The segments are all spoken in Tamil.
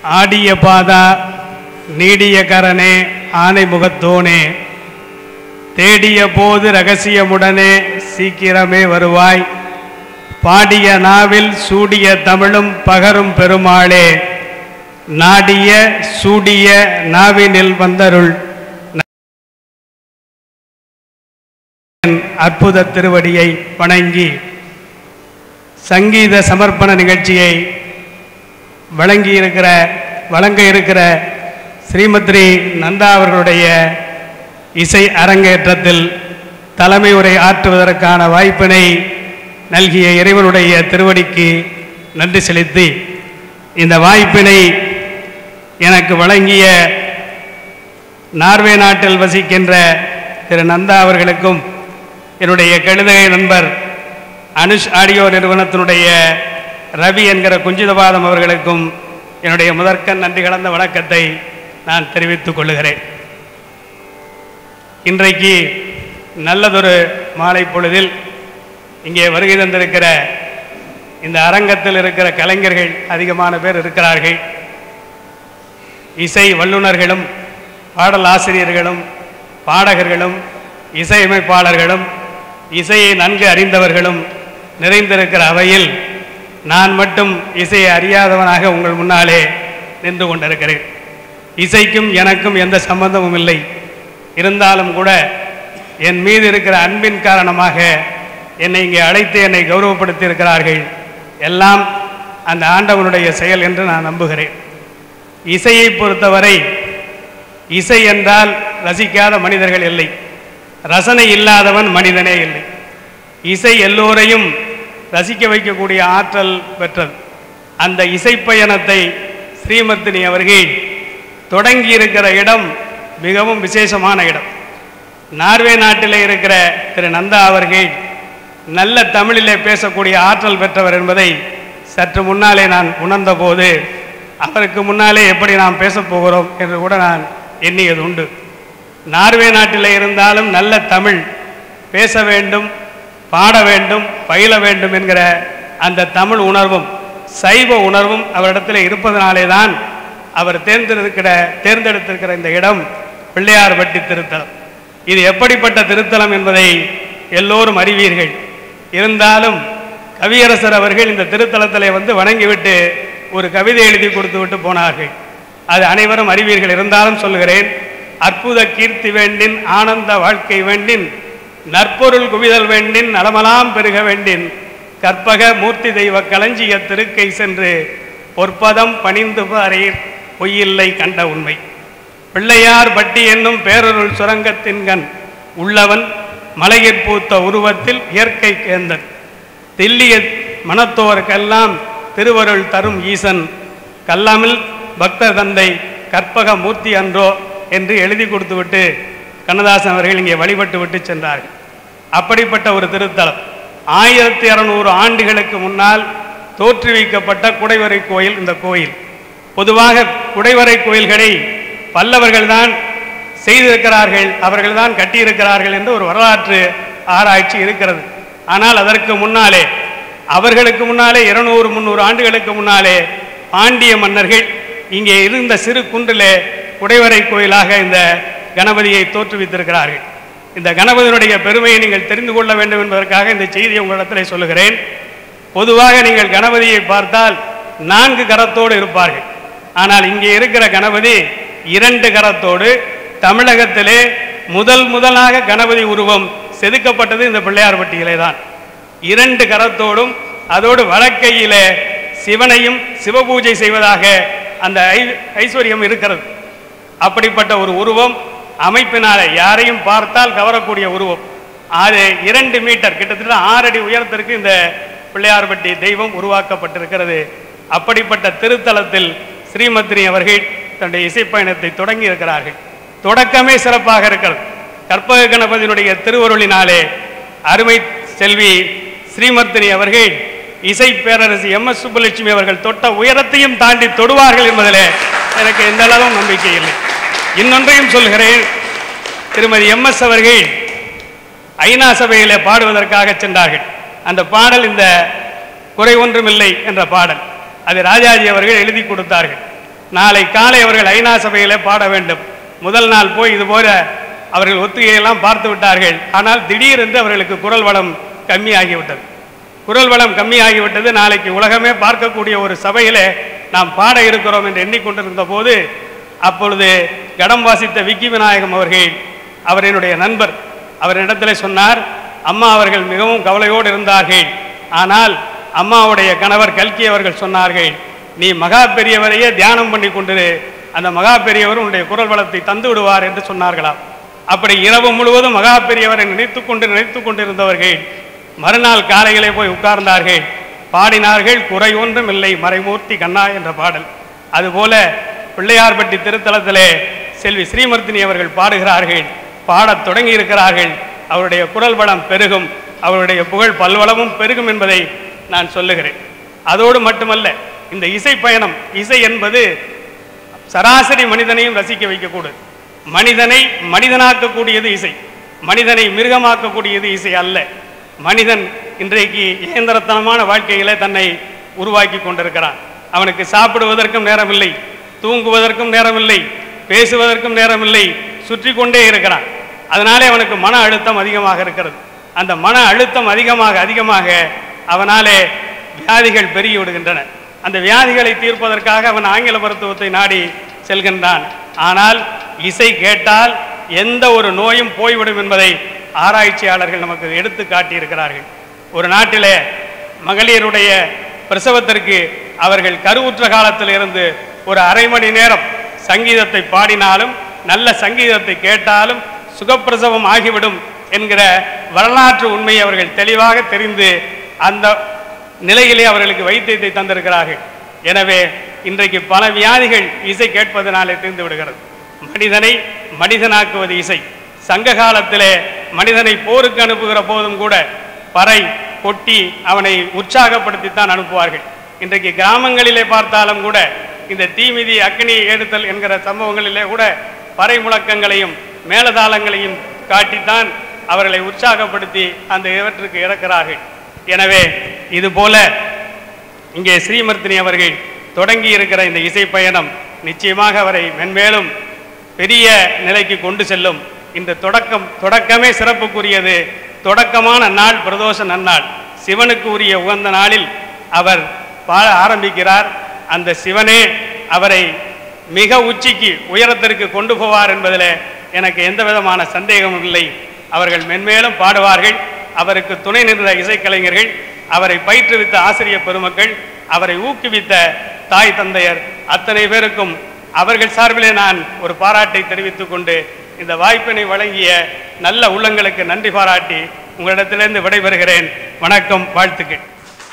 ஆடிய பாதா நீடிய கரனே ஆனை முகத்தோனே தேடிய போது ரகசியமுடனே சீக்கிரமே வருவாய் பாடிய நாவில் சூடிய தமிழும் பகரும் பெருமாளே நாடிய சூடிய நாவினில் வந்தருள் அற்புத திருவடியை வணங்கி சங்கீத சமர்ப்பண நிகழ்ச்சியை வழங்கி இருக்கிற வழங்க இருக்கிற ஸ்ரீமத்ரி நந்தா அவர்களுடைய இசை அரங்கேற்றத்தில் தலைமை உரை ஆற்றுவதற்கான வாய்ப்பினை நல்கிய இறைவனுடைய திருவடிக்கு நன்றி செலுத்தி இந்த வாய்ப்பினை எனக்கு வழங்கிய நார்வே நாட்டில் வசிக்கின்ற திரு நந்தா அவர்களுக்கும் என்னுடைய கழுதகை நண்பர் அனுஷ் ஆடியோ நிறுவனத்தினுடைய ரவி என்கிற குஞ்சிதபாதம் அவர்களுக்கும் என்னுடைய முதற்கண் நன்றி கலந்த வணக்கத்தை நான் தெரிவித்துக் கொள்ளுகிறேன் இன்றைக்கு நல்லதொரு மாலை பொழுதில் இங்கே வருகை தந்திருக்கிற இந்த அரங்கத்தில் இருக்கிற கலைஞர்கள் அதிகமான பேர் இருக்கிறார்கள் இசை வல்லுநர்களும் பாடல் ஆசிரியர்களும் பாடகர்களும் இசையமைப்பாளர்களும் இசையை நன்கு அறிந்தவர்களும் நிறைந்திருக்கிற அவையில் நான் மட்டும் இசையை அறியாதவனாக உங்கள் முன்னாலே நின்று கொண்டிருக்கிறேன் இசைக்கும் எனக்கும் எந்த சம்பந்தமும் இல்லை இருந்தாலும் கூட என் மீது இருக்கிற அன்பின் காரணமாக என்னை இங்கே அழைத்து என்னை கௌரவப்படுத்தி இருக்கிறார்கள் எல்லாம் அந்த ஆண்டவனுடைய செயல் என்று நான் நம்புகிறேன் இசையை பொறுத்தவரை இசை என்றால் ரசிக்காத மனிதர்கள் இல்லை ரசனை இல்லாதவன் மனிதனே இல்லை இசை எல்லோரையும் ரசிக்க வைக்கக்கூடிய ஆற்றல் பெற்றது அந்த இசைப்பயணத்தை ஸ்ரீமத்தினி அவர்கள் தொடங்கி இருக்கிற இடம் மிகவும் விசேஷமான இடம் நார்வே நாட்டில் இருக்கிற திரு நந்தா அவர்கள் நல்ல தமிழிலே பேசக்கூடிய ஆற்றல் பெற்றவர் என்பதை சற்று முன்னாலே நான் உணர்ந்தபோது அவருக்கு முன்னாலே எப்படி நாம் பேசப் போகிறோம் என்று கூட நான் எண்ணியது உண்டு நார்வே நாட்டில் இருந்தாலும் நல்ல தமிழ் பேச வேண்டும் பாட வேண்டும் பயில வேண்டும் என்கிற அந்த தமிழ் உணர்வும் சைவ உணர்வும் அவரிடத்தில் இருப்பதனாலே தான் அவர் தேர்ந்தெடுக்கிற தேர்ந்தெடுத்திருக்கிற இந்த இடம் பிள்ளையார்பட்டி திருத்தலம் இது எப்படிப்பட்ட திருத்தலம் என்பதை எல்லோரும் அறிவீர்கள் இருந்தாலும் கவியரசர் அவர்கள் இந்த திருத்தலத்திலே வந்து வணங்கிவிட்டு ஒரு கவிதை எழுதி கொடுத்து விட்டு போனார்கள் அது அனைவரும் அறிவீர்கள் இருந்தாலும் சொல்லுகிறேன் அற்புத கீர்த்தி வேண்டின் ஆனந்த வாழ்க்கை வேண்டின் நற்பொருள் குவிதல் வேண்டின் நலமலாம் பெருக வேண்டின் கற்பக மூர்த்தி தெய்வ களஞ்சிய திருக்கை சென்று பொற்பதம் பணிந்து பாரீர் பொய்யில்லை கண்ட உண்மை பிள்ளையார் பட்டி என்னும் பேரருள் சுரங்கத்தின்கண் உள்ளவன் மலையிற் பூத்த உருவத்தில் இயற்கை கேந்தன் தில்லிய மனத்தோருக்கெல்லாம் திருவருள் தரும் ஈசன் கல்லாமில் பக்தர் தந்தை கற்பக மூர்த்தி அன்றோ என்று எழுதி கொடுத்துவிட்டு கண்ணதாசன் அவர்கள் இங்கே வழிபட்டு விட்டு சென்றார்கள் அப்படிப்பட்ட ஒரு திருத்தலம் ஆயிரத்தி இரநூறு ஆண்டுகளுக்கு முன்னால் தோற்றுவிக்கப்பட்ட குடைவரை கோயில் இந்த கோயில் பொதுவாக குடைவரை கோயில்களை பல்லவர்கள்தான் செய்திருக்கிறார்கள் அவர்கள்தான் கட்டியிருக்கிறார்கள் என்று ஒரு வரலாற்று ஆராய்ச்சி இருக்கிறது ஆனால் அதற்கு முன்னாலே அவர்களுக்கு முன்னாலே இருநூறு முந்நூறு ஆண்டுகளுக்கு முன்னாலே பாண்டிய மன்னர்கள் இங்கே இருந்த சிறு குன்றிலே குடைவரை கோயிலாக இந்த கணபதியை தோற்றுவித்திருக்கிறார்கள் இந்த கணபதியினுடைய பெருமையை நீங்கள் தெரிந்து கொள்ள வேண்டும் என்பதற்காக இந்த செய்தியை உங்களிடத்தில் சொல்லுகிறேன் பொதுவாக நீங்கள் கணபதியை பார்த்தால் நான்கு கரத்தோடு இருப்பார்கள் ஆனால் இங்கே இருக்கிற கணபதி இரண்டு கரத்தோடு தமிழகத்திலே முதல் முதலாக கணபதி உருவம் செதுக்கப்பட்டது இந்த பிள்ளையார்பட்டியிலே தான் இரண்டு கரத்தோடும் அதோடு வழக்கையிலே சிவனையும் சிவபூஜை செய்வதாக அந்த ஐ ஐஸ்வர்யம் இருக்கிறது அப்படிப்பட்ட ஒரு உருவம் அமைப்பினாலே யாரையும் பார்த்தால் கவரக்கூடிய உருவம் அது இரண்டு மீட்டர் கிட்டத்தட்ட ஆறு அடி உயரத்திற்கு இந்த பிள்ளையார்பட்டி தெய்வம் உருவாக்கப்பட்டிருக்கிறது அப்படிப்பட்ட திருத்தலத்தில் ஸ்ரீமத்ரி அவர்கள் தன்னுடைய இசைப்பயணத்தை தொடங்கி இருக்கிறார்கள் தொடக்கமே சிறப்பாக இருக்கிறது கற்பக கணபதியினுடைய திருவருளினாலே அருமை செல்வி ஸ்ரீமர்த்தினி அவர்கள் இசை பேரரசு எம் எஸ் சுப்புலட்சுமி அவர்கள் தொட்ட உயரத்தையும் தாண்டி தொடுவார்கள் என்பதிலே எனக்கு எந்த அளவும் நம்பிக்கை இல்லை இன்னொன்றையும் சொல்கிறேன் திருமதி எம் எஸ் அவர்கள் ஐநா சபையிலே பாடுவதற்காக சென்றார்கள் அந்த பாடல் இந்த குறை ஒன்றுமில்லை என்ற பாடல் அது ராஜாஜி அவர்கள் எழுதி கொடுத்தார்கள் நாளை காலை அவர்கள் ஐநா சபையிலே பாட வேண்டும் முதல் நாள் போய் இது போல அவர்கள் ஒத்திகையெல்லாம் பார்த்து விட்டார்கள் ஆனால் திடீரென்று அவர்களுக்கு குரல் வளம் கம்மியாகிவிட்டது குரல் வளம் கம்மியாகிவிட்டது நாளைக்கு உலகமே பார்க்கக்கூடிய ஒரு சபையிலே நாம் பாட இருக்கிறோம் என்று எண்ணிக்கொண்டிருந்த போது அப்பொழுது கடம் வாசித்த விக்கி விநாயகம் அவர்கள் அவர் என்னுடைய நண்பர் அவரிடத்தில் சொன்னார் அம்மா அவர்கள் மிகவும் கவலையோடு இருந்தார்கள் ஆனால் அம்மாவுடைய கணவர் கல்கி அவர்கள் சொன்னார்கள் நீ மகா பெரியவரையே தியானம் பண்ணி கொண்டிரு அந்த மகா பெரியவர் உன்னுடைய குரல் வளத்தை தந்து விடுவார் என்று சொன்னார்களாம் அப்படி இரவு முழுவதும் மகா பெரியவரை நினைத்து கொண்டு நினைத்து கொண்டிருந்தவர்கள் மறுநாள் காலையிலே போய் உட்கார்ந்தார்கள் பாடினார்கள் குறை ஒன்றும் இல்லை மறைமூர்த்தி கண்ணா என்ற பாடல் அதுபோல பிள்ளையார்பட்டி திருத்தலத்திலே செல்வி ஸ்ரீமர்த்தினி அவர்கள் பாடுகிறார்கள் பாடத் தொடங்கி இருக்கிறார்கள் அவருடைய குரல் வளம் பெருகும் அவருடைய புகழ் பல்வளமும் பெருகும் என்பதை நான் சொல்லுகிறேன் அதோடு மட்டுமல்ல இந்த இசை பயணம் இசை என்பது சராசரி மனிதனையும் ரசிக்க வைக்கக்கூடும் மனிதனை மனிதனாக்கக்கூடியது இசை மனிதனை மிருகமாக்கக்கூடியது இசை அல்ல மனிதன் இன்றைக்கு இயந்திரத்தனமான வாழ்க்கையிலே தன்னை உருவாக்கி கொண்டிருக்கிறான் அவனுக்கு சாப்பிடுவதற்கும் நேரமில்லை தூங்குவதற்கும் நேரமில்லை பேசுவதற்கும் நேரமில்லை சுற்றி கொண்டே இருக்கிறான் அதனாலே அவனுக்கு மன அழுத்தம் அதிகமாக இருக்கிறது அந்த மன அழுத்தம் அதிகமாக அதிகமாக அவனாலே வியாதிகள் பெருகி விடுகின்றன அந்த வியாதிகளை தீர்ப்பதற்காக அவன் ஆங்கில மருத்துவத்தை நாடி செல்கின்றான் ஆனால் இசை கேட்டால் எந்த ஒரு நோயும் போய்விடும் என்பதை ஆராய்ச்சியாளர்கள் நமக்கு எடுத்து காட்டியிருக்கிறார்கள் ஒரு நாட்டிலே மகளிருடைய பிரசவத்திற்கு அவர்கள் கருவுற்ற காலத்தில் இருந்து ஒரு அரை மணி நேரம் சங்கீதத்தை பாடினாலும் நல்ல சங்கீதத்தை கேட்டாலும் சுகப்பிரசவம் ஆகிவிடும் என்கிற வரலாற்று உண்மையை அவர்கள் தெளிவாக தெரிந்து அந்த நிலையிலே அவர்களுக்கு வைத்தியத்தை தந்திருக்கிறார்கள் எனவே இன்றைக்கு பல வியாதிகள் இசை கேட்பதனாலே தீர்ந்து விடுகிறது மனிதனை மனிதனாக்குவது இசை சங்க காலத்திலே மனிதனை போருக்கு அனுப்புகிற போதும் கூட பறை கொட்டி அவனை உற்சாகப்படுத்தித்தான் அனுப்புவார்கள் இன்றைக்கு கிராமங்களிலே பார்த்தாலும் கூட இந்த தீமிதி அக்னி எடுத்தல் என்கிற சம்பவங்களிலே கூட பறை முழக்கங்களையும் மேலதாளங்களையும் காட்டித்தான் அவர்களை உற்சாகப்படுத்தி அந்த இவற்றுக்கு இறக்கிறார்கள் எனவே இது போல இங்கே ஸ்ரீமர்த்தினி அவர்கள் தொடங்கி இருக்கிற இந்த இசை பயணம் நிச்சயமாக அவரை மென்மேலும் பெரிய நிலைக்கு கொண்டு செல்லும் இந்த தொடக்கம் தொடக்கமே சிறப்புக்குரியது தொடக்கமான நாள் பிரதோஷ நன்னாள் சிவனுக்கு உரிய உகந்த நாளில் அவர் பாட ஆரம்பிக்கிறார் அந்த சிவனே அவரை மிக உச்சிக்கு உயரத்திற்கு கொண்டு போவார் என்பதில் எனக்கு எந்த விதமான சந்தேகமும் இல்லை அவர்கள் மென்மேலும் பாடுவார்கள் அவருக்கு துணை நின்ற இசைக்கலைஞர்கள் அவரை பயிற்றுவித்த ஆசிரியர் பெருமக்கள் அவரை ஊக்குவித்த தாய் தந்தையர் அத்தனை பேருக்கும் அவர்கள் சார்பிலே நான் ஒரு பாராட்டை தெரிவித்துக் கொண்டு இந்த வாய்ப்பினை வழங்கிய நல்ல உள்ளங்களுக்கு நன்றி பாராட்டி உங்களிடத்திலிருந்து விடைபெறுகிறேன் வணக்கம் வாழ்த்துக்கள்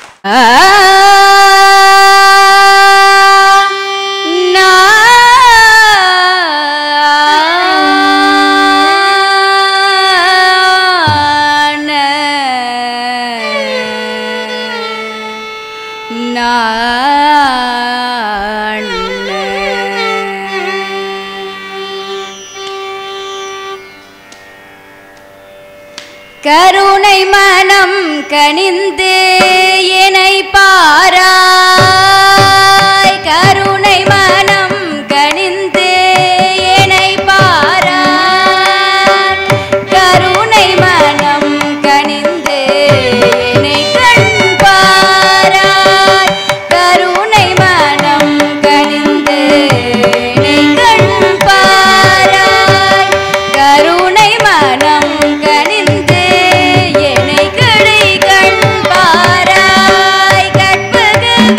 கருணை மனம் கனிந்து என்னை பாராய் கருணை மனம் கனிந்து என்னை பாராய் கருணை மனம் கனிந்து என்னை கண் பாராய் கருணை மனம் கனிந்து என்னை கண் பாராய் கருணை மனம் கனிந்து என்னை கடை கண் பாராய் கற்பக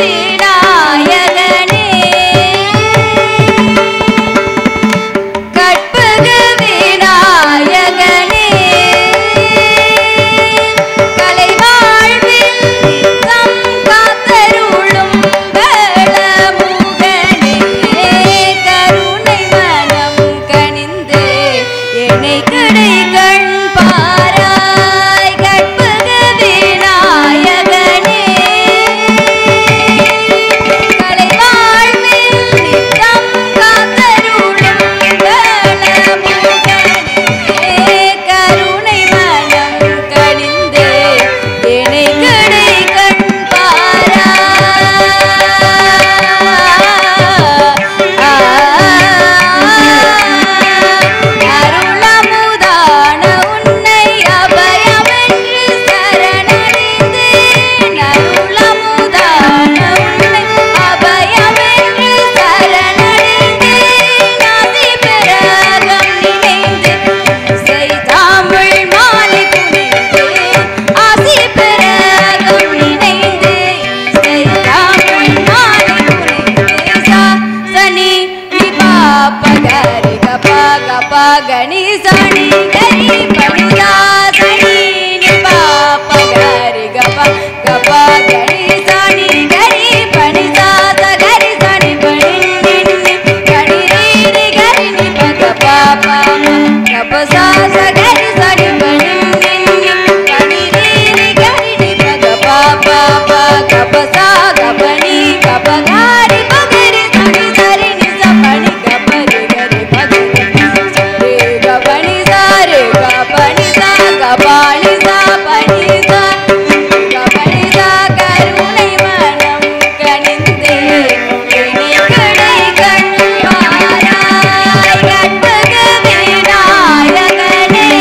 గని సని గరి పని సా సని ని పాప గరి గప గప గని సని గరి పని సా స గరి సని పని ని ని గరి రి రి గరి ని ప గప ప గప సా స గరి సని పని ని ని గరి రి రి గరి ని ప గప ప ప గప సా గప ని గప గరి ప గరి సని సరి ని స పని గప రి గరి ప గరి రే గప ని సా రే గప ని సా గప ని సా పని సా గప ని సా கருணை மனம் கனிந்தே இனி கடை கண்பாராய் கற்பக விநாயகனே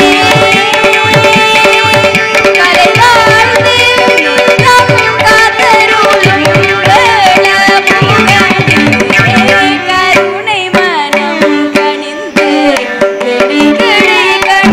கலைவாழ்ந்து நித்தம் காத்தருளும் வேளமுகனே கருணை மனம் கனிந்தே இனி கடை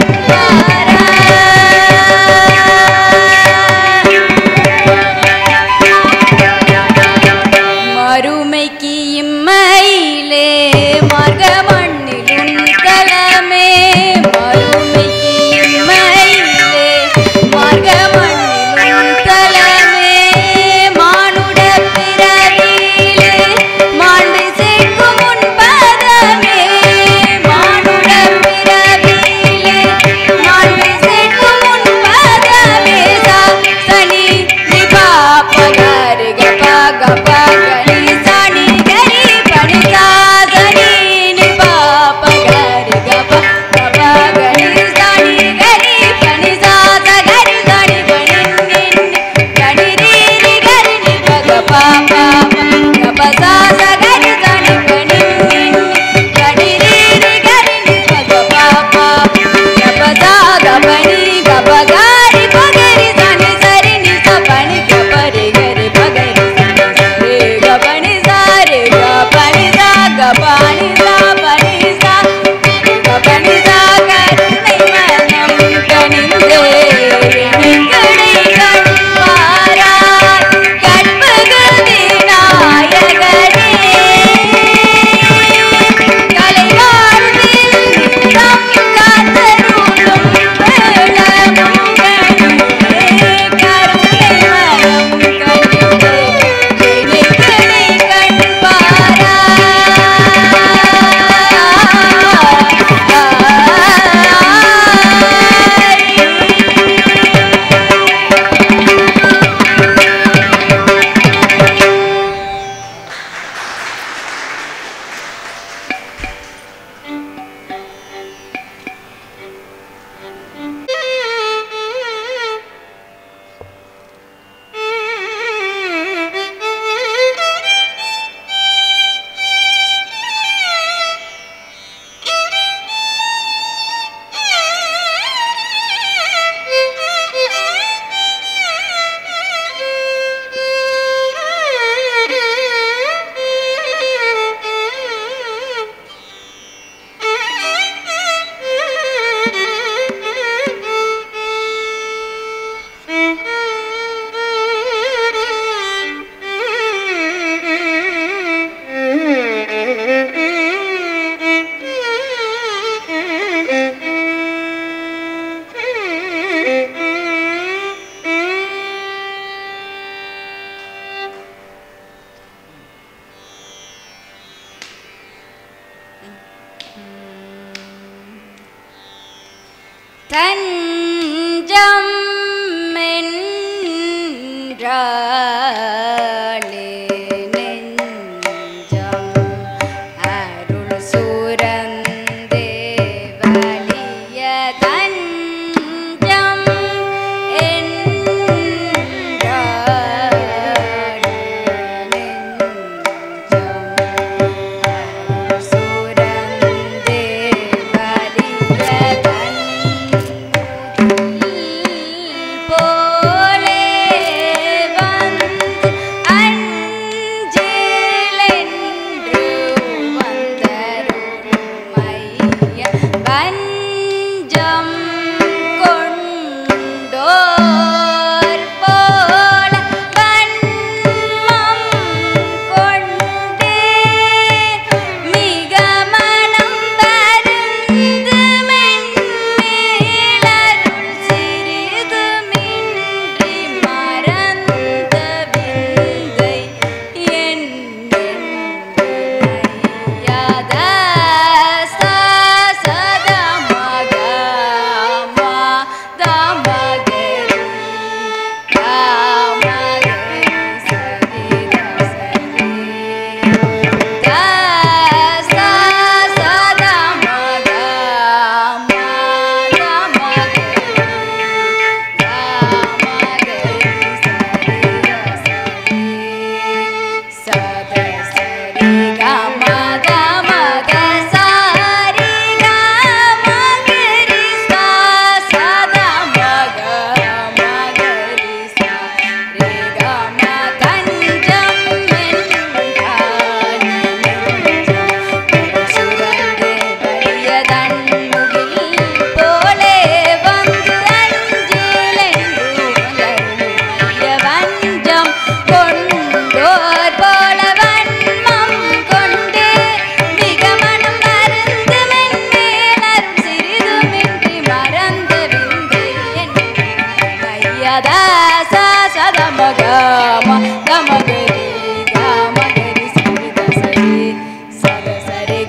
கண்பாராய் மறுமைக்கு இம்மையிலே மார்க மண்ணிலும் தலமே மறுமைக்கு இம்மையிலே மார்க மண்ணிலும் தலமே மானுட பிறவியிலே மாண்டு சேர்க்கும் உன் பதமே மானுட பிறவியிலே மாண்டு சேர்க்கும் உன் பதமே சா சனி நி பாப்ப கரி கப கப கரி சனி கரி பனி சா சனி நி பாப்ப கரி கப கப கரி சனி கரி பனி சா ச கரி சனி பனி நி நி கரி ரி ரி கரி நி ப கப ப கப சா ச கரி சனி பனி நி நி கரி ரி ரி கரி நி ப கப ப கப சா கப நி கப கரி ப கரி சனி சரி நி ச பனி கப ரி கரி ப கரி சனி ரே கப நி சா ரே கப நி சா கப நி சா பனி சா கப நி சா கருணை மனம் கனிந்தே இனி கடை கண்பாராய் கற்பக விநாயகனே கலைவாழ்வில் நித்தம் காத்தருளும் வேளமுகனே கருணை மனம் கனிந்தே இனி கடை கண்பாராய் தஞ்சம் என்றாலே நெஞ்சம் அருள் சூரந்தே வலிய தஞ்சம் என்றாலே நெஞ்சம் அருள் சூரந்தே வலிய தஞ்சம்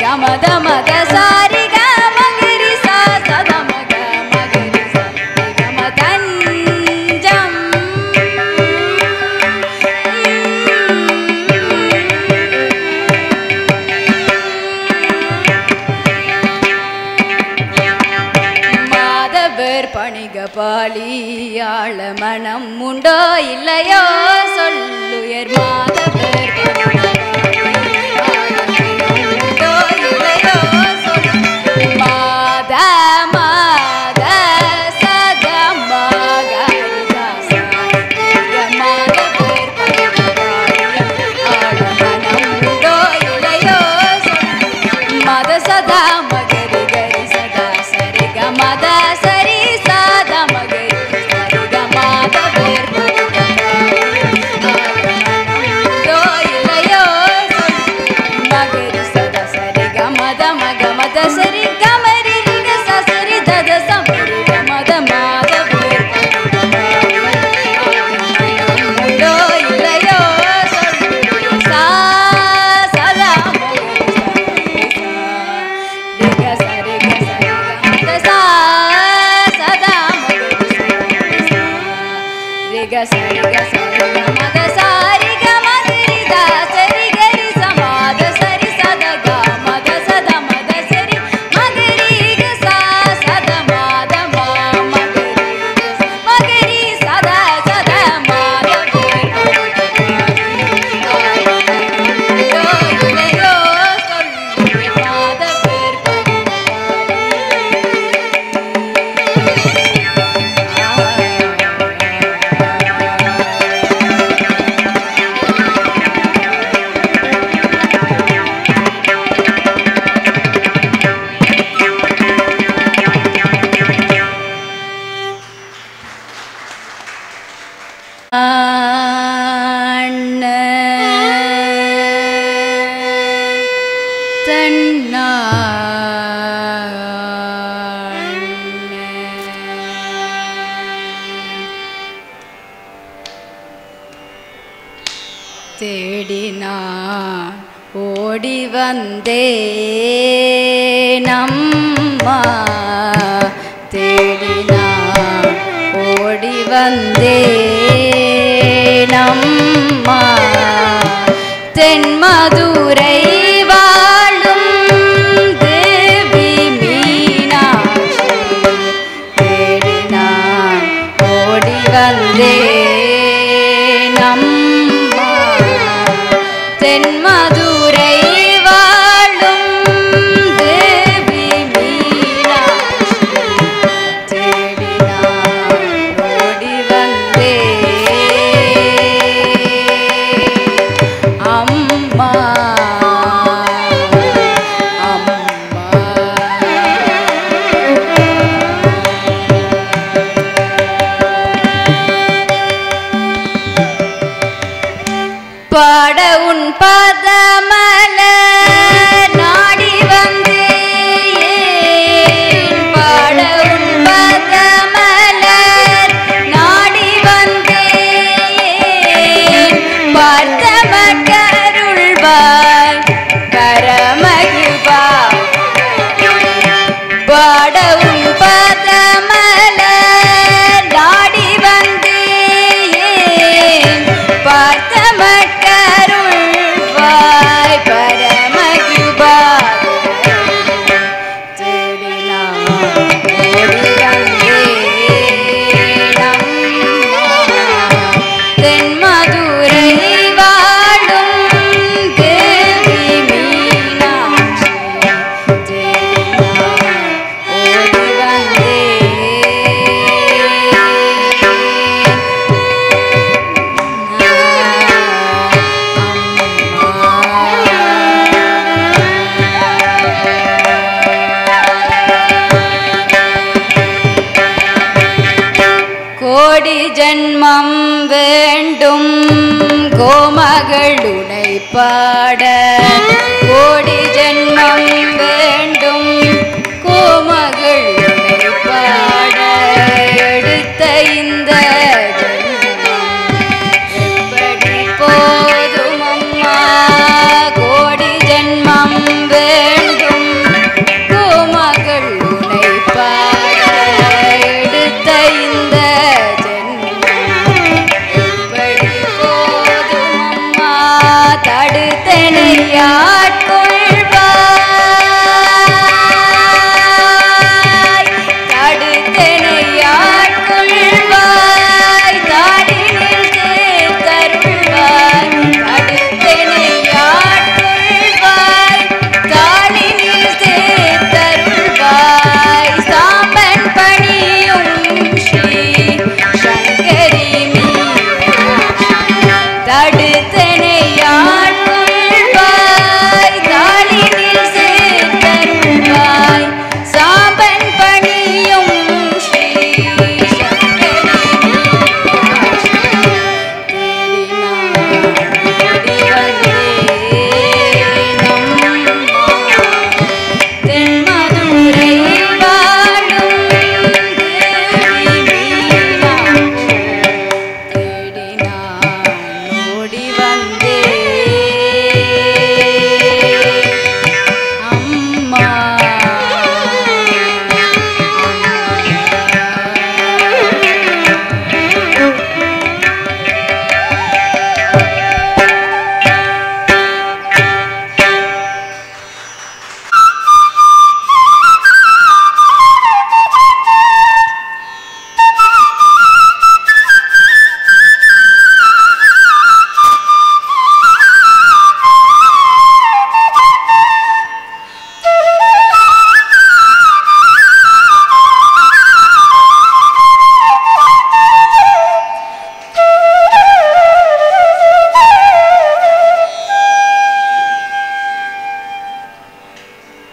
மத மத சாரி க மகரி சா சத மக மகரி சா நிகம தஞ்சம் மாதவர் பணிக பாலியாள மனம் உண்டோ இல்லையோ சொல்லுயர் மாதவர் பணிக உண்டோ இல்லையோ சொல்லு. மாத மாத சத மகரித சாரிக மாதவர் பணிக பாலியாள மனம் உண்டோ இல்லையோ சொல்லு. மத சதா மகரி கரி சதா சரி க மத சரி சதா மகரி சரி க மாத பேர் தோ இல்லையோ மகரி சதா சரி க மத மக மத சரி க மரி ரி க ச சரி தத சமரி க மத மாத பேர் தோ இல்லையோ சா சதா மகரி சா ரி க ச ரி க ச ரி க மத சா சதா மகரி சா ரி க ச ரி க ச ரி க மத சா ரி க மகரி தா சரி கரி சமாத சரி சத க மத சத மத சரி மகரி க சா சத மாத மா மகரி மகரி சத சத மாத இல்லையோ சொல்லு மாத பேர் அண்ண தேடினான் ஓடி வந்தே நம்மா தேடினான் ஓடி வந்தே நம்மா தென்மதுரை வாழும் தேவி மீனாட்சி தேடினான் ஓடி வந்தே நம்மா தென்மதுரை வாழும் தேவி மீனாட்சி தேடினான் ஓடி வந்தே அம்மா பாட உன் பதமல நாடி வந்தேன் பாட உன் பதமல நாடி வந்தேன் பார்த்தம கருள்வாய் பரமகிபா பாட உன் பதமல நாடி வந்தேன் பார்த்த மக்கருள்வாய் பரமகிபா தென்மதுரை வாழும் தேவி மீனாட்சி ஓடி வந்தே கோடி ஜன்மம் வேண்டும் கோமகளுனை பாட கோடி ஜன்மம் வேண்டும் கோமகளுனை பாட எடுத்த இந்த ஜென்மம் எப்படி போதும் அம்மா கோடி ஜென்மம் வேண்டும்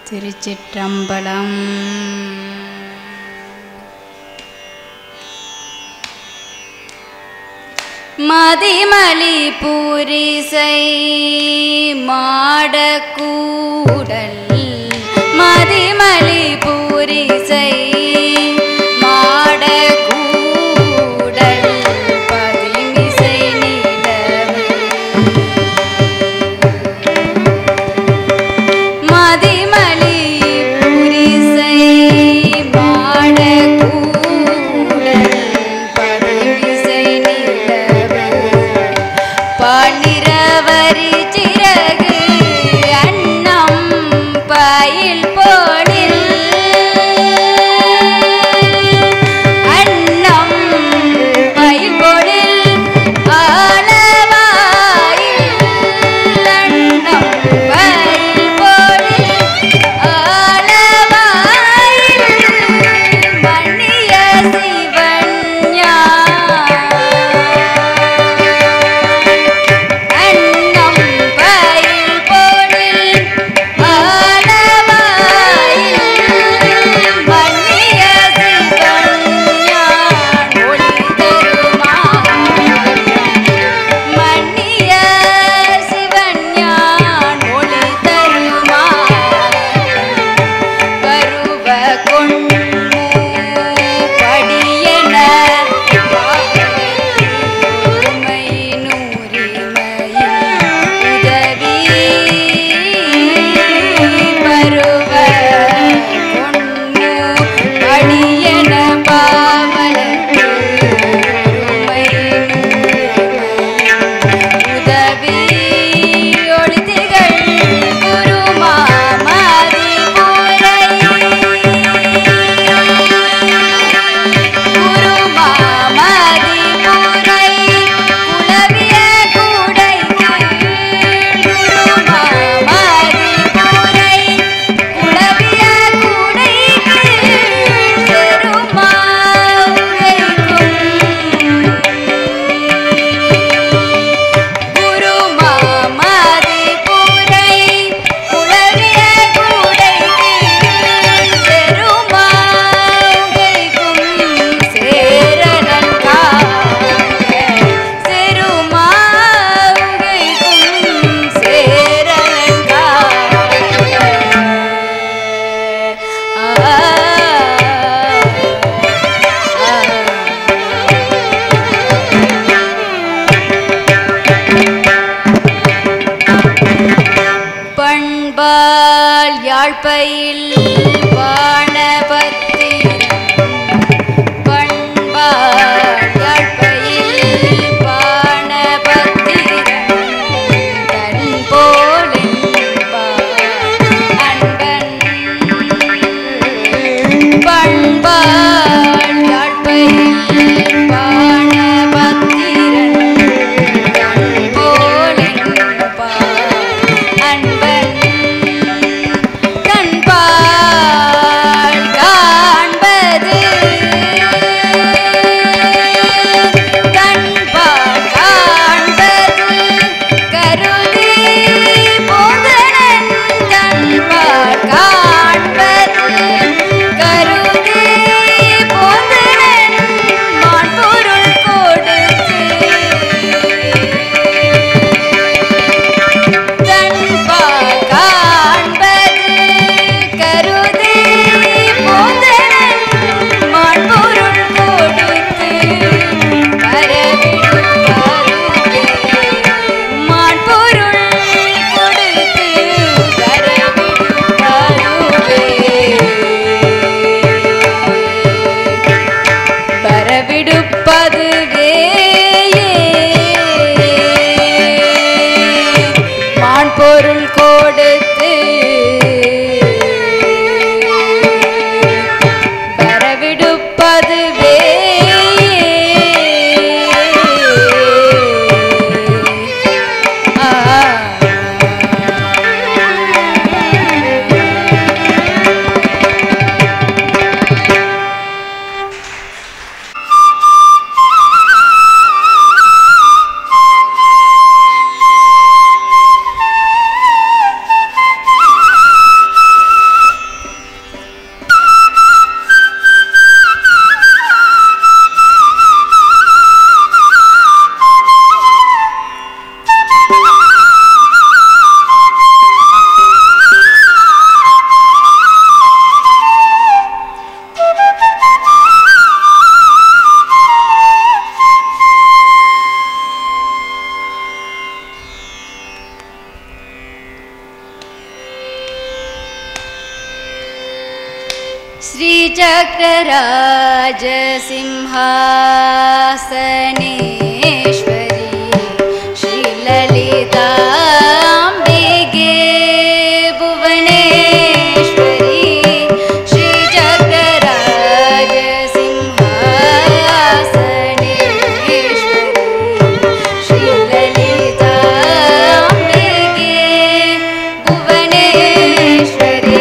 திருச்சிற்றம்பலம் மதிமலி பூரிசை மாடக்கூடல் மதிமலி பூரிசை மாடக்கூடல் பதிமிசை நிலவு மதிமலி புரிசை மாடக்கூடல் பதிமிசை நிலவு பன்னிரவரி சிறகு அன்னம் பயில் போடில் அன்னம் பயில் போடில் ஆலவாயில் அன்னம் பயில் போடில் ஆலவாயில் மன்னிய சிவஞான அன்னம் பயில் போடில் ஆலவாயில் மன்னிய சிவஞான் ஒளி தருமான் மன்னிய சிவஞான் ஒளி தருமான் பருவ கொண்டு படியன உரிமை நூறிமையின் உதவி பருவ கொண்டு படியன பாவலத்து உரிமை நூறிமையின் உதவி ஒளிதிகள் குருமாமதி பூரை குருமாமதி பூரை குலவிய கூடை குருமாமதி பூரை குலவிய கூடை செருமாவுரைக்கும் குரு மாமதி பூரை குளவிய கூடைக்கு செருமாங்கைக்கும் சேரலன் காக்க செருமாங்கைக்கும் சேரலன் பண்பால் யாழ்ப்பையில் வானபத்தி பண்பால் யாழ்ப்பையில் வானபத்திரன் தன் போலென்பார் அன்பன் பண்பால் யாழ்ப்பையில் வானபத்திரன் தன் போலென்பார் அன்பன் கண்பால் காண்பர் श्रीचक्रराजसिंहासनेश्वरी श्रीललिताम्बिगे भुवनेश्वरी श्रीचक्रराजसिंहासनेश्वरी श्रीललिताम्बिगे भुवनेश्वरी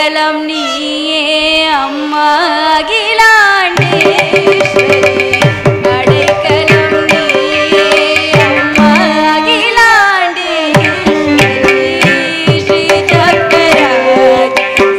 அடைக்கலம் நீயே அம்மா அகிலாண்டேஸ்வரி அடைக்கலம் நீயே அம்மா அகிலாண்டேஸ்வரி ஸ்ரீ சக்கராஜ்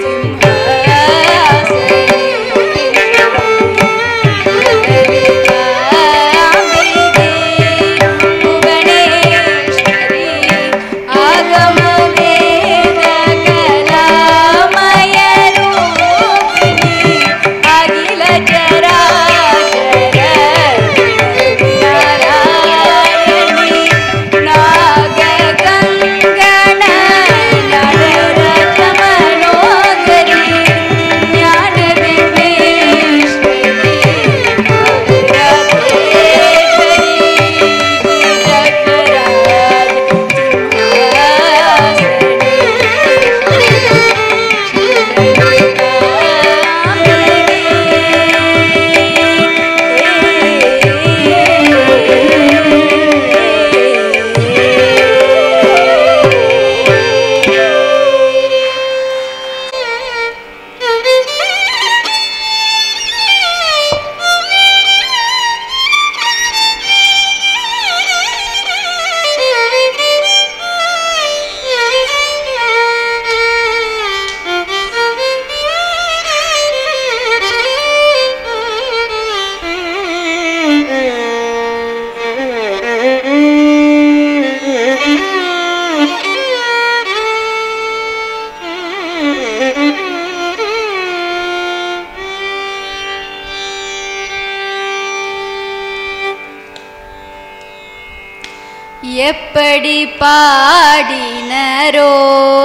எப்படி பாடினரோ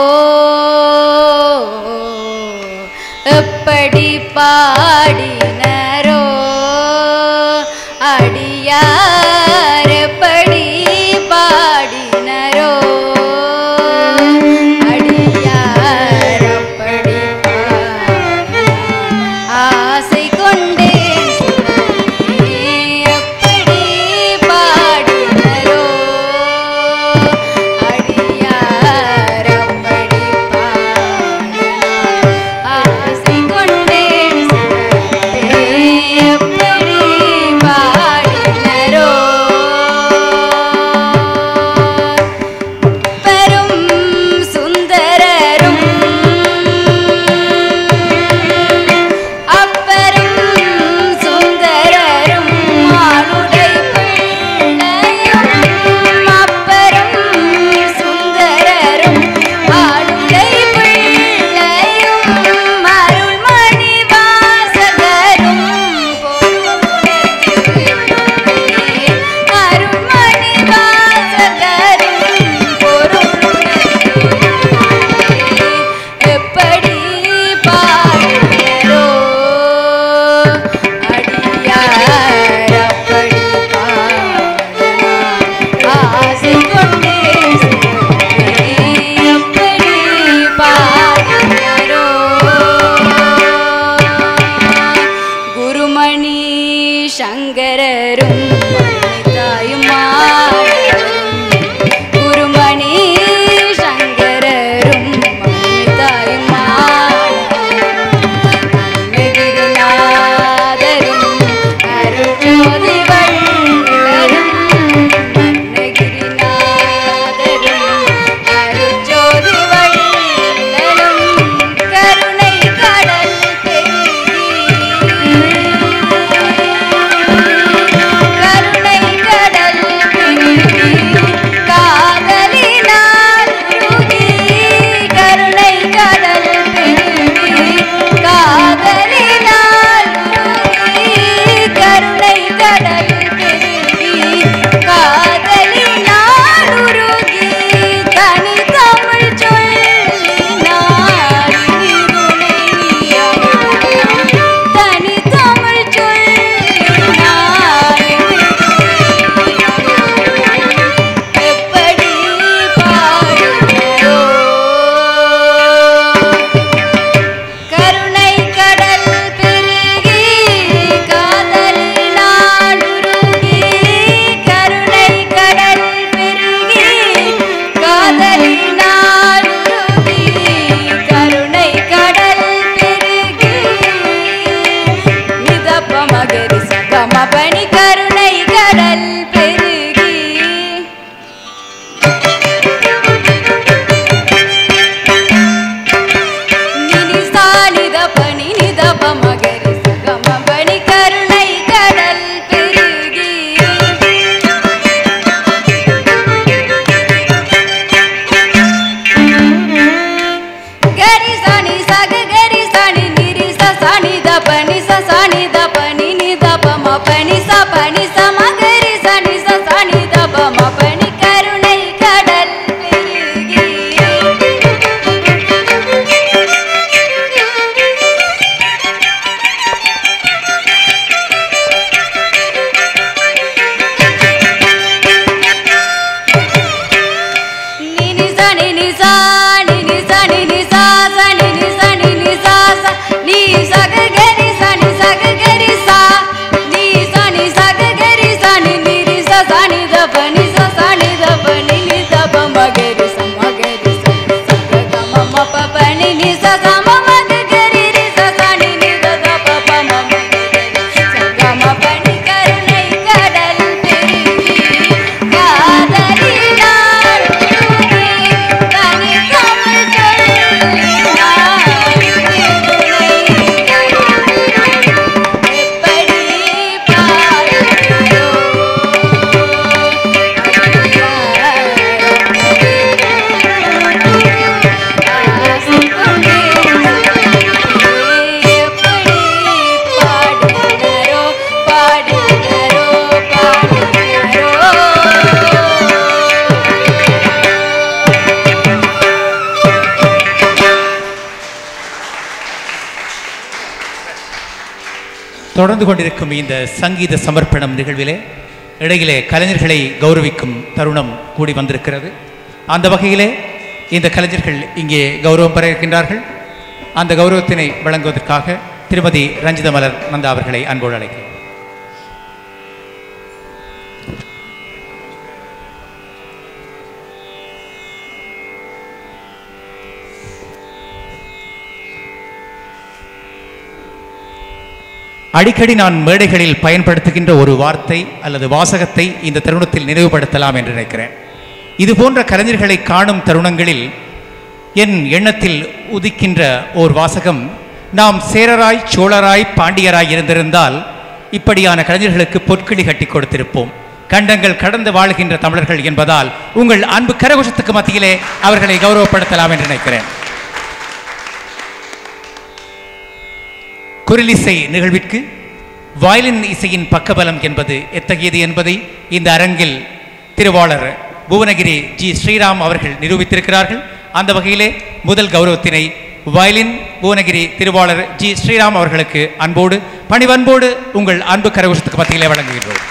எப்படி பாடினரோ அடியார் எப்படி பாடினரோ அடியார் அப்படி பாடினார். ஆசை கொண்டேன் சிவனே, எப்படி பாடினரோ அடியார் அப்படி பாடினார். ஆசை கொண்டேன் சிவனே, தொடர்ந்து கொண்டிருக்கும் இந்த சங்கீத சமர்ப்பணம் நிகழ்விலே இடையிலே கலைஞர்களை கௌரவிக்கும் தருணம் கூடி வந்திருக்கிறது அந்த வகையிலே இந்த கலைஞர்கள் இங்கே கௌரவம் பெற இருக்கின்றார்கள் அந்த கௌரவத்தினை வழங்குவதற்காக திருமதி ரஞ்சித மலர் நந்தா அவர்களை அன்போடு அழைக்கிறேன் அடிக்கடி நான் மேடைகளில் பயன்படுத்துகின்ற ஒரு வார்த்தை அல்லது வாசகத்தை இந்த தருணத்தில் நினைவுபடுத்தலாம் என்று நினைக்கிறேன் இது போன்ற கலைஞர்களை காணும் தருணங்களில் என் எண்ணத்தில் உதிக்கின்ற ஓர் வாசகம் நாம் சேரராய் சோழராய் பாண்டியராய் இருந்திருந்தால் இப்படியான கலைஞர்களுக்கு பொற்கிளி கட்டி கொடுத்திருப்போம் கண்டங்கள் கடந்து வாழ்கின்ற தமிழர்கள் என்பதால் உங்கள் அன்பு கரகோஷத்துக்கு மத்தியிலே அவர்களை கௌரவப்படுத்தலாம் என்று நினைக்கிறேன் குரலிசை நிகழ்விற்கு வயலின் இசையின் பக்கபலம் என்பது எத்தகையது என்பதை இந்த அரங்கில் திருவாளர் புவனகிரி ஜி ஸ்ரீராம் அவர்கள் நிரூபித்திருக்கிறார்கள் அந்த வகையிலே முதல் கௌரவத்தினை வயலின் புவனகிரி திருவாளர் ஜி ஸ்ரீராம் அவர்களுக்கு அன்போடு பணிவன்போடு உங்கள் அன்பு கரகோஷத்துக்கு மத்தியிலே வழங்குகின்றோம்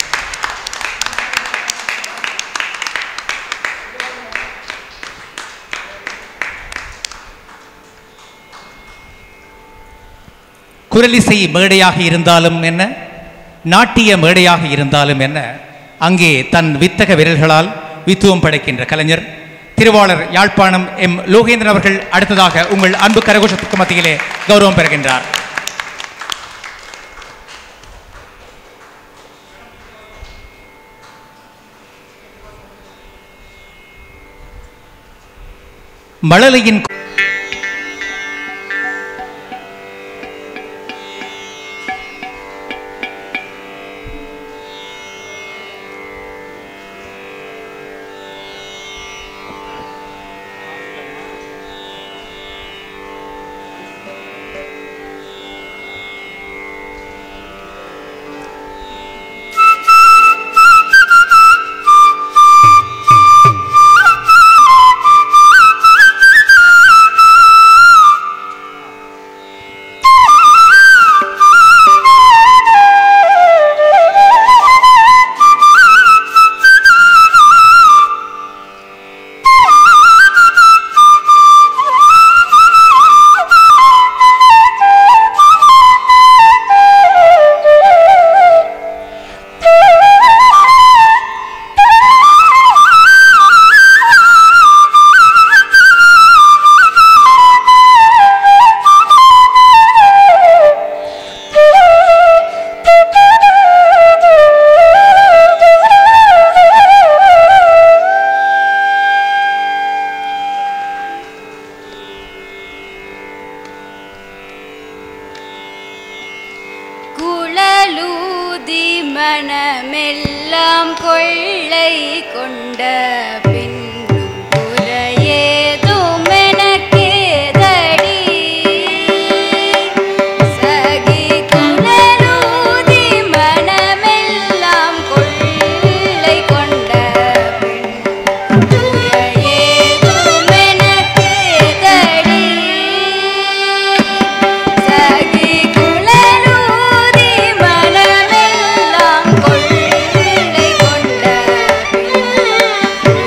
குரலிசை மேடையாக இருந்தாலும் என்ன நாட்டிய மேடையாக இருந்தாலும் என்ன அங்கே தன் வித்தக விரல்களால் வித்துவம் படைக்கின்ற கலைஞர் திருவாளர் யாழ்ப்பாணம் எம் லோகேந்திரன் அவர்கள் அடுத்ததாக உங்கள் அன்பு கரகோஷத்துக்கு மத்தியிலே கௌரவம் பெறுகின்றார் மழலையின் குழலூதி மனமெல்லாம் கொள்ளை கொண்ட பின்னும் குறையேதும் எனக்கேதடி சகி குழலூதி மனமெல்லாம் கொள்ளை கொண்ட பின்னும் குறையேதும் எனக்கேதடி சகி குழலூதி மனமெல்லாம் கொள்ளை கொண்ட பின்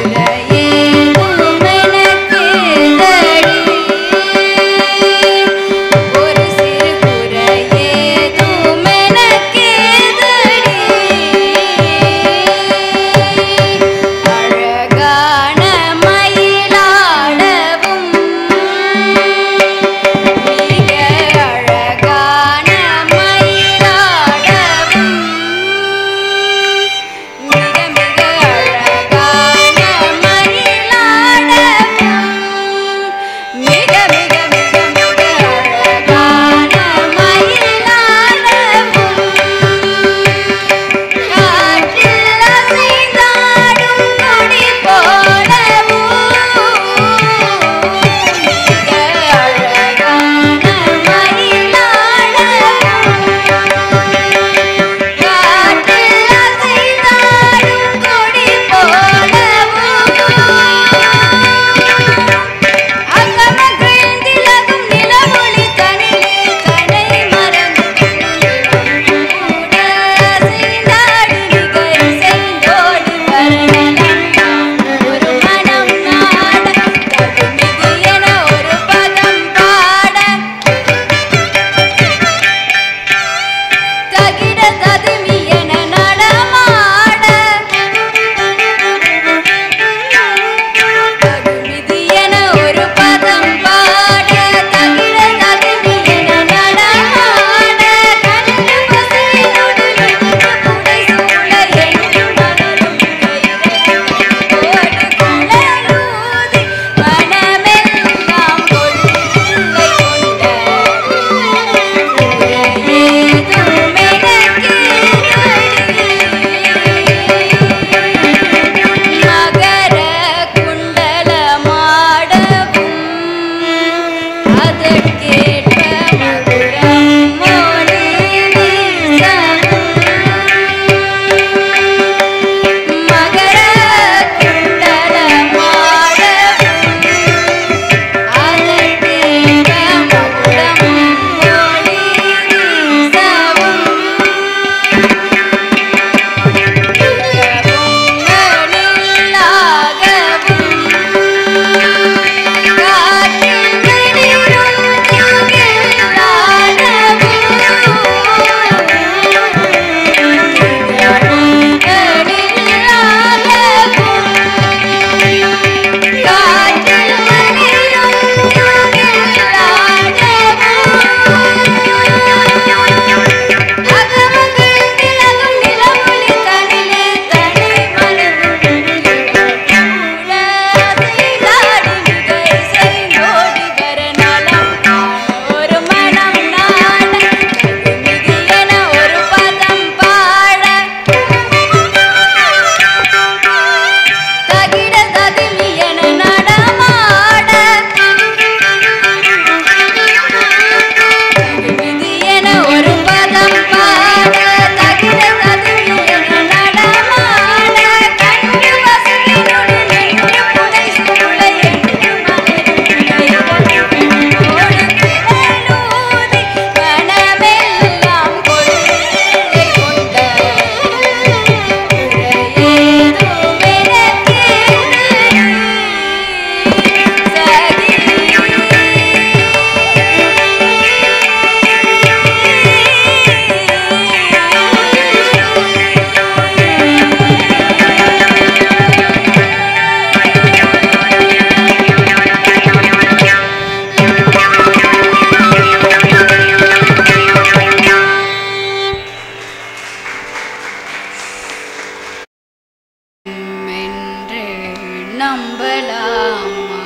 நம்பலாமா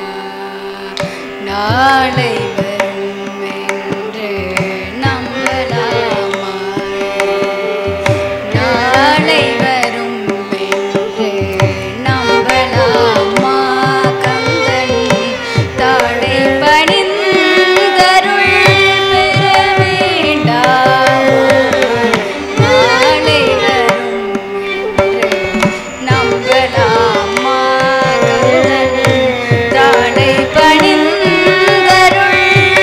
நாளை வரும் என்று நம்பலாமா நாளை வரும் என்று நம்பலாமா கந்தன் தாளை பணிந்தருள் பெற வேண்டாம் நாளை வரும் நம்பலாமா கந்தன் தாளை பணிந்தருள்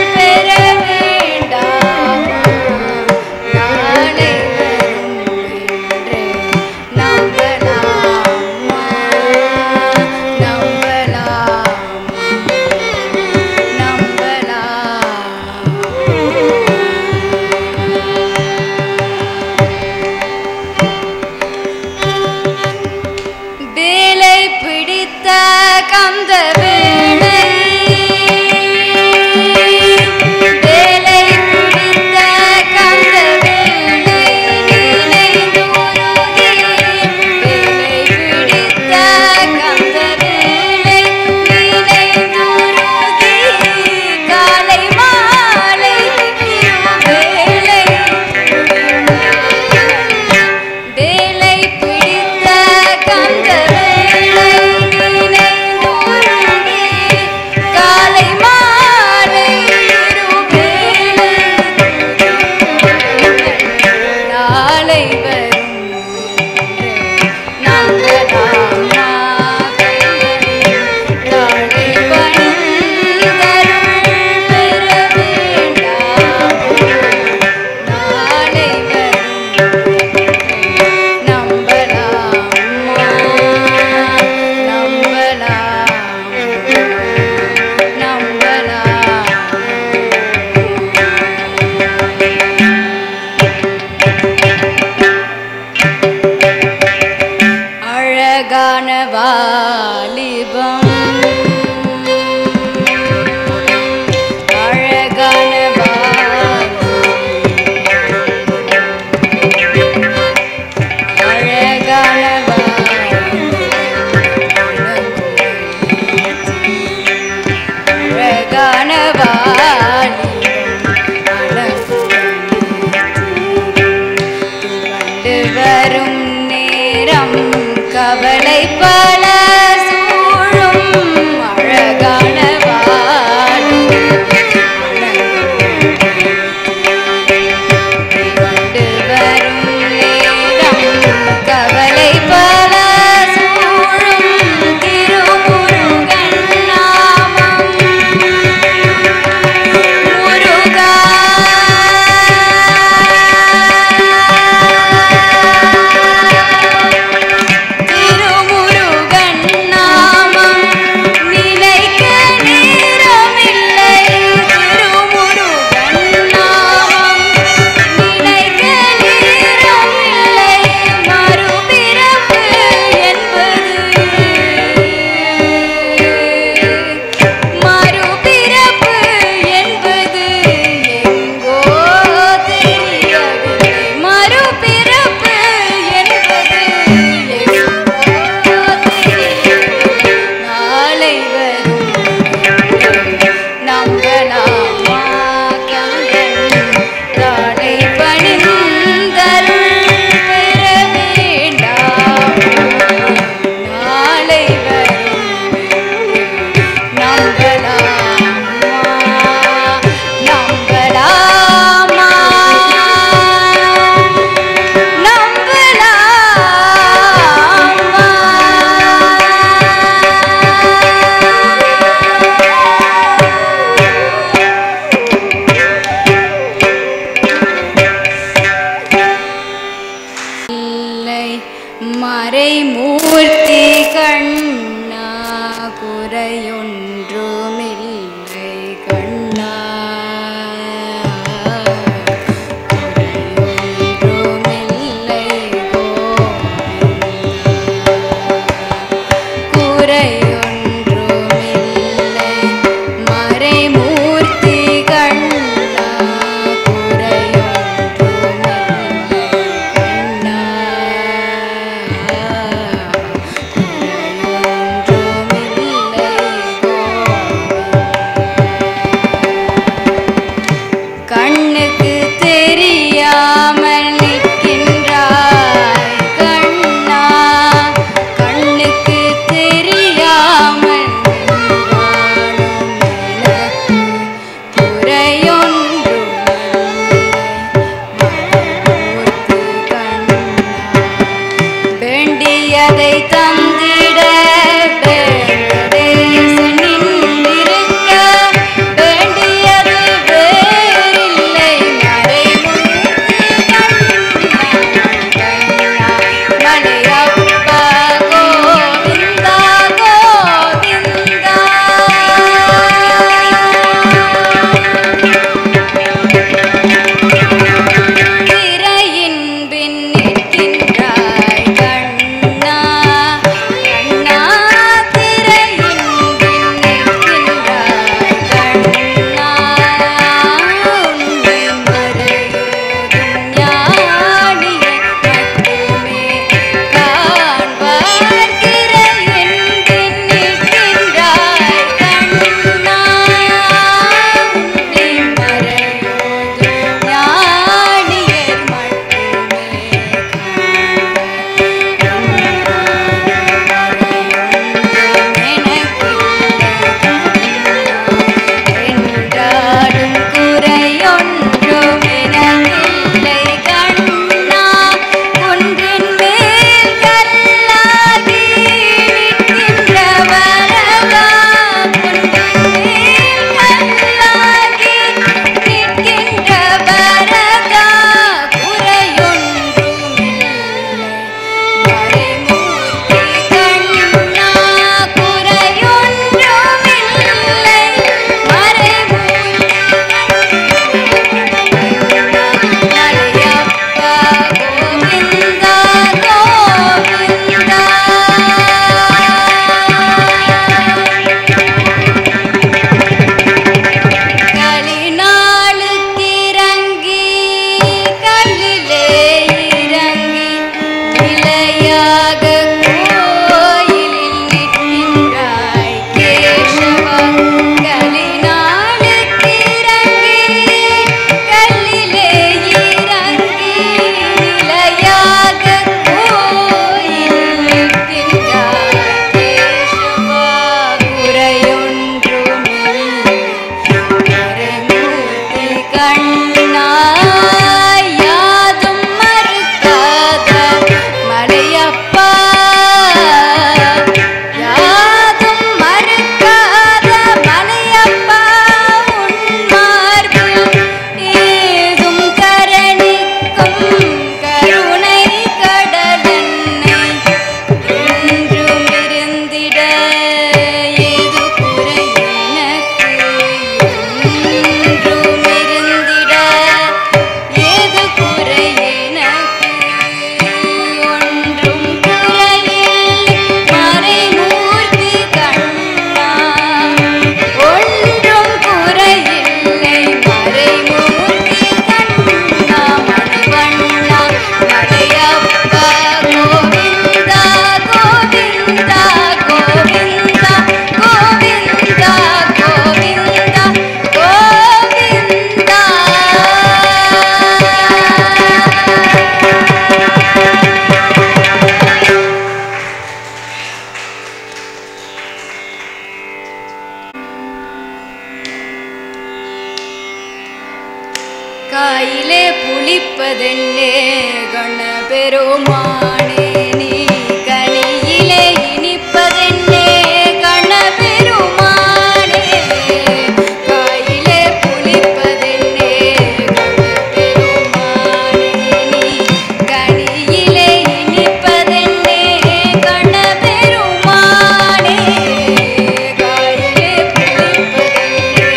காயிலே புளிப்பதென்னே கண்ண பெருமானே நீ கனியிலே இனிப்பதென்னே கண்ண பெருமானே காயிலே புளிப்பதென்னே கண்ண பெருமானே நீ கனியிலே இனிப்பதென்னே கண்ண பெருமானே காயிலே புளிப்பதென்னே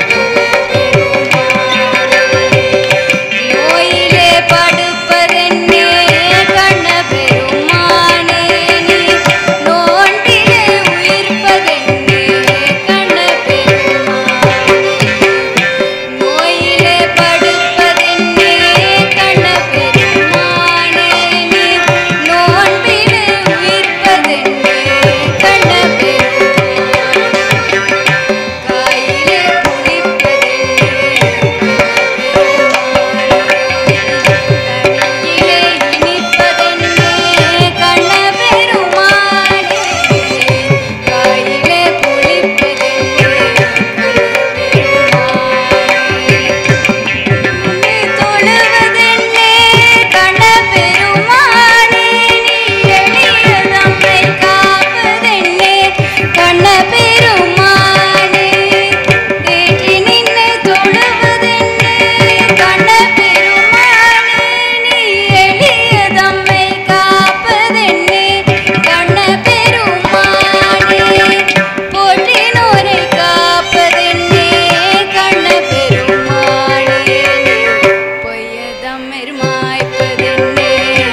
நோயிலே படுப்பதென்னே கண்ண பெருமானே நீ நோன்பிலே உயிர்ப்பதென்னே கண்ண பெருமானே நோயிலே படுப்பதென்னே கண்ண பெருமானே நீ நோன்பிலே உயிர்ப்பதென்னே கண்ண பெருமானே காயிலே புளிப்பதென்னே கனியிலே இனிப்பதென்னே கண்ண பெருமானே காயிலே புளிப்பதென்னே உன்னை தொழுவதென்னே கண்ண பெருமானே நீ எளிய தம்மை காப்பதென்னே கண்ண பெருமானே ஏற்றி நின்னை தொழுவதென்னே கண்ண பெருமானே நீ எளிய தம்மை காப்பதென்னே கண்ண பெருமானே போற்றினோரை காப்பதென்னே கண்ண பெருமானே பொய்யதம் மாய்ப்பதென்னே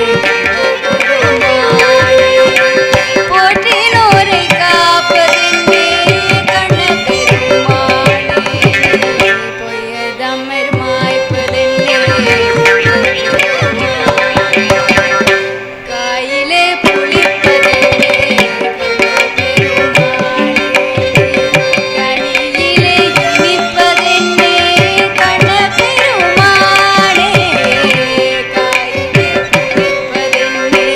போற்றினோரை காப்பதென்னே கண்ண பெருமானே பொய்யதம் மாய்ப்பதென்னே காயிலே புளிப்பதென்னே கனியிலே இனிப்பதென்னே கண்ண பெருமானே காயிலே புளிப்பதென்னே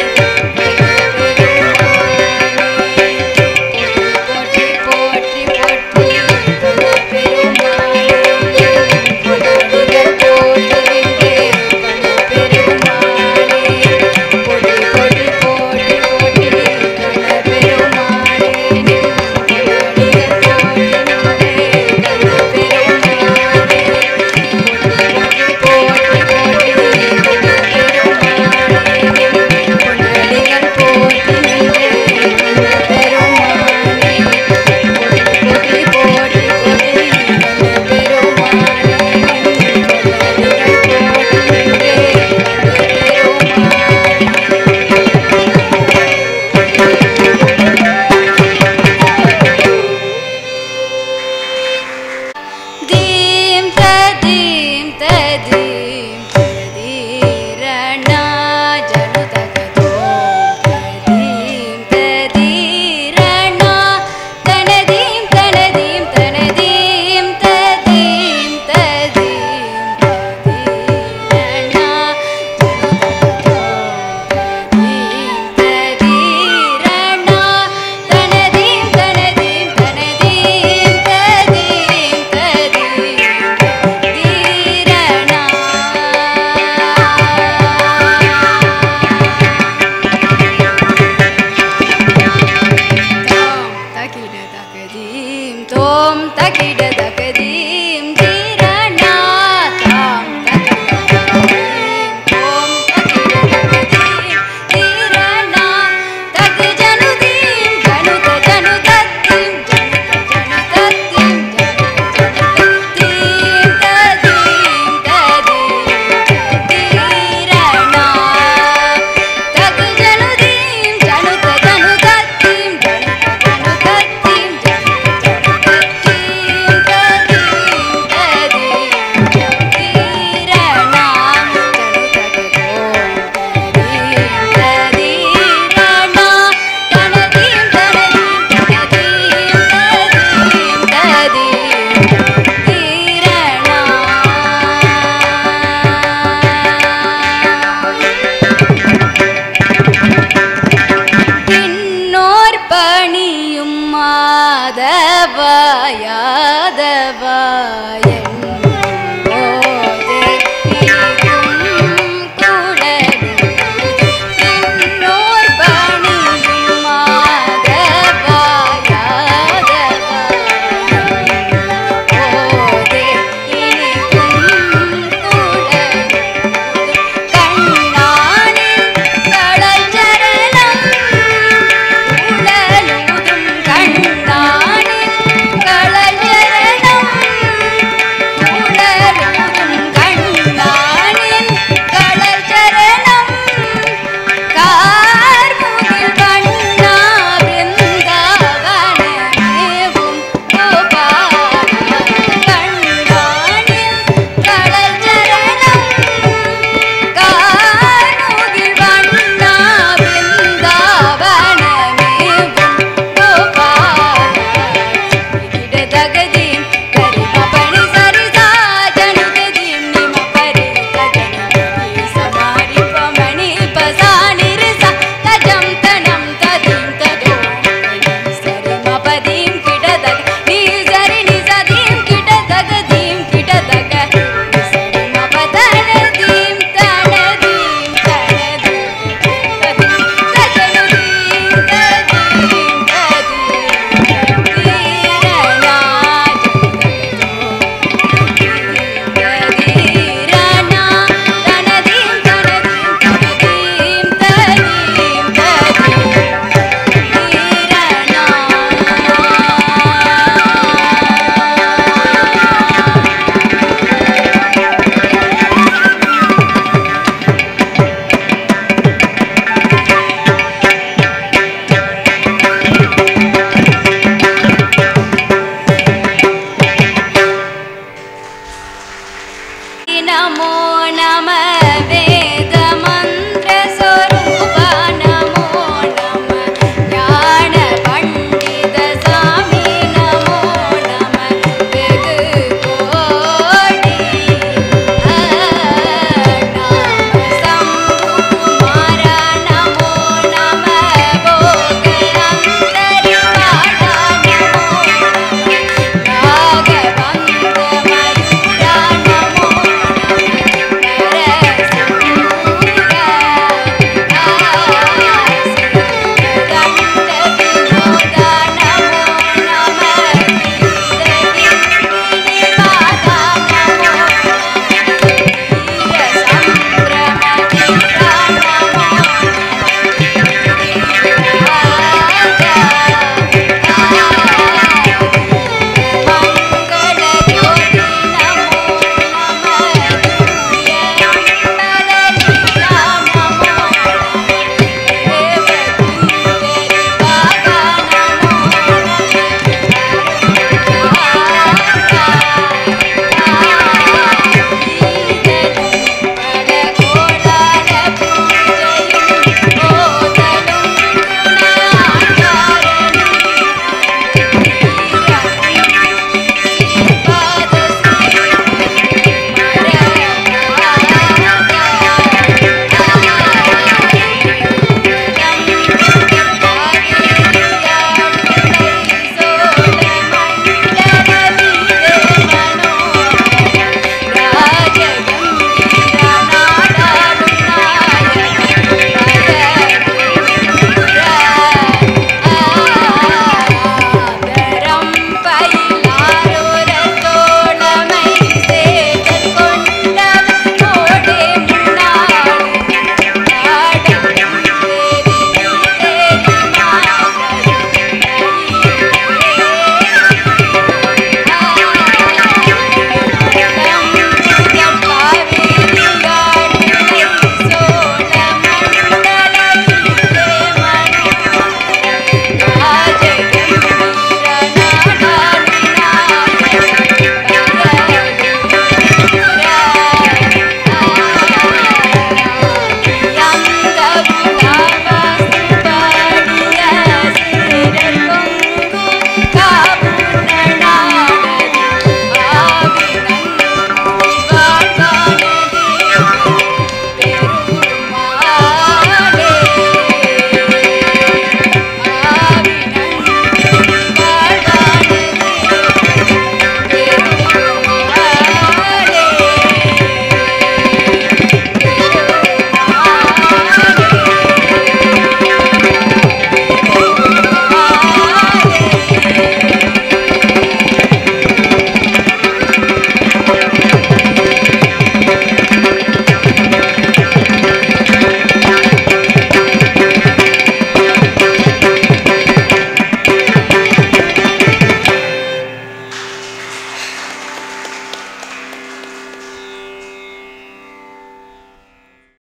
போற்றி போற்றி போற்றி கண்ண பெருமானே பொன்னாடிகள் போற்றுகின்றே கண்ண பெருமானே போற்றி போற்றி போற்றி போற்றி கண்ண பெருமானே பொன்னாடிகள் போற்றுகின்றே கண்ண பெருமானே போற்றி போற்றி போற்றி கண்ண பெருமானே பொன்னாடிகள் போற்றுகின்றே கண்ண பெருமானே போற்றி போற்றி போற்றி கண்ண பெருமானே தீம் ததீம் ததீம் ததீரணா ஜனுதகதோம் ததீம் ததீரணா தனதீம் தனதீம் தனதீம் ததீம் ததீம் ததீரணா ஜனுதகதோம் ததீம் ததீரணா தனதீம் தனதீம் தனதீம் ததீம் ததீம் தீரணா தாம் தகிட தகதீம் தோம் தகிட தகதீம் தீரணா தாம் தகிட தகதீம் தோம் தகிட தகதீம் தீரணா தகு ஜனுதீம் ஜனுத ஜனுதத்தீம் ஜனுத ஜனுதத்தீம் ஜனுத ஜனுதத்தீம் ததீம் ததீம் தீரணா தகு ஜனுதீம் ஜனுத ஜனுதத்தீம் ஜனுத ஜனுதத்தீம் பின்னோர் பணியும் மாதவா யாதவா